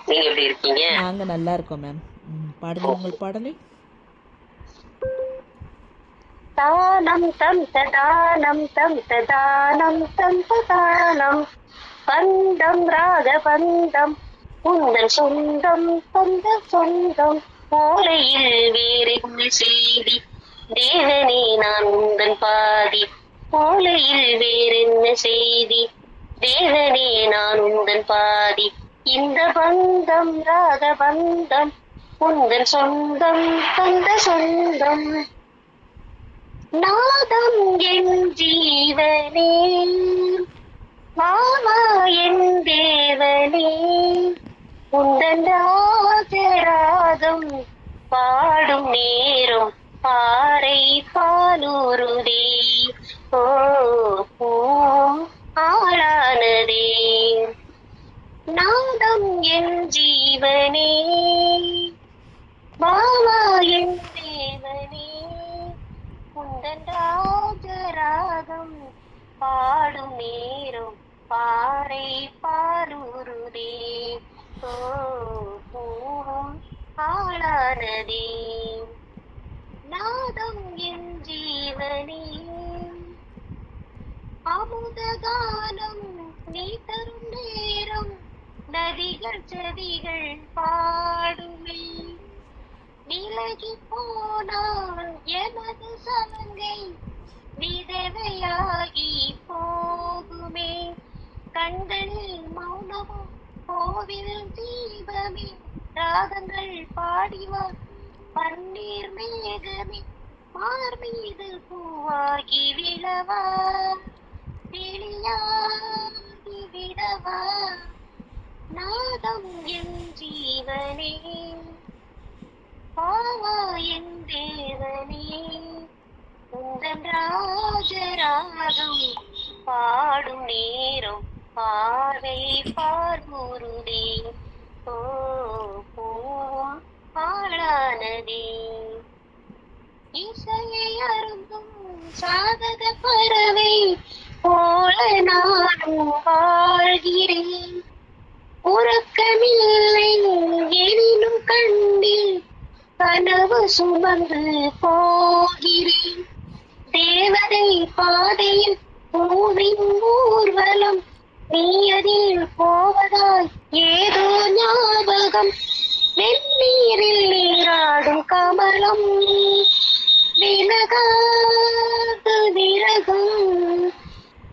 நீங்க எப்படி இருக்கீங்க நாங்க நல்லா இருக்கோம் மேம் ம், பாடுங்க உங்கள் பாடலை தானம் தம் ததானம் தம் ததானம் தம் ததானம் பந்தம் ராக பந்தம் உந்தன் சொந்தம் சொந்த சொந்தம் மூளையில் வேறென்ன செய்தி தேவனே நான் உந்தன் பாதி மூளையில் வேறென்ன செய்தி தேவனே நான் உந்தன் பாதி இந்த பந்தம் ராக பந்தம் உந்தன் சொந்தம் சொந்த சொந்தம் நாதம் என் ஜீவனே மாமா என் தேவனே உந்தன் ராஜராகம் பாடும் நேரம் பாறை பாலூருதே ஓ பூ ஆளானதே நாதம் என் ஜீவனே மாமா என் தேவனே உந்தன் ராஜராகம் பாடும் நேரம் பாறை பாலூருதே ஓ பூவும் ஆளானதே நாதம் என் ஜீவனே அமுதகானம் நீ தரும் நேரம் நதிகள் செடிகள் பாடுமே விலகி போனால் எனது சலங்கை விதவையாகி போகுமே கண்களில் மௌனமோ கோவில் தீபமே ராகங்கள் பாடிவா பன்னீர் மேகமே மார் மீது பூவாகி விழவா வெளியாகி விடவா நாதம் என் ஜீவனே பாவா என் தேவனே உந்தன் ராஜராகம் பாடும் நேரம் பார்வை பார்முருதே ஓ பூவும் பாழானதே இசையை அருந்தும் சாதக பறவை போல நானும் வாழ்கிறேன் உறக்கமில்லை எனினும் கண்டில் கனவு சுமந்து போகிறேன் தேவதை பாதையில் பூவின் ஊர்வலம் நீ அதில் போவதாய் ஏதோ ஞாபகம் வெந்நீரில் நீராடும் கமலம் விலகாது விலகும்